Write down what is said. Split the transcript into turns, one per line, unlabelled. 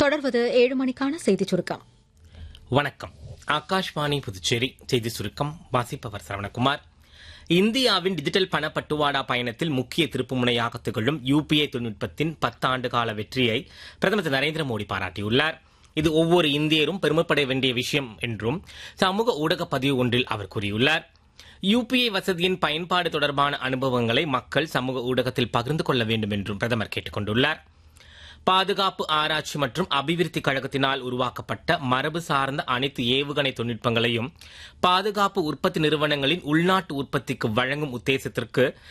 தொடர்வது ஏழு மணிக்கான செய்திச் சுருக்கம்
வணக்கம் ஆகாஷ்வாணி புதுச்சேரி செய்தி சுருக்கம் வாசிப்பவர் சரவணகுமார் இந்தியாவின் டிஜிட்டல் பணப்பட்டுவாடா பயணத்தில் முக்கிய திருப்புமுனையாக திகழும் யுபிஐ தொழில்நுட்பத்தின் பத்தாண்டு கால வெற்றியை பிரதமர் திரு நரேந்திர மோடி பாராட்டியுள்ளார் இது ஒவ்வொரு இந்தியரும் பெருமைப்பட வேண்டிய விஷயம் என்றும் சமூக ஊடக பதிவு ஒன்றில் அவர் கூறியுள்ளார் யுபிஐ வசதியின் பயன்பாடு தொடர்பான அனுபவங்களை மக்கள் சமூக ஊடகத்தில் பகிர்ந்து கொள்ள வேண்டும் என்றும் பிரதமர் கேட்டுக் கொண்டுள்ளார் பாதுகாப்பு ஆராய்ச்சி மற்றும் அபிவிருத்தி கழகத்தினால் உருவாக்கப்பட்ட மரபு சார்ந்த அனைத்து ஏவுகணை தொழில்நுட்பங்களையும் பாதுகாப்பு உற்பத்தி நிறுவனங்களின் உள்நாட்டு உற்பத்திக்கு வழங்கும் உத்தேசத்திற்கு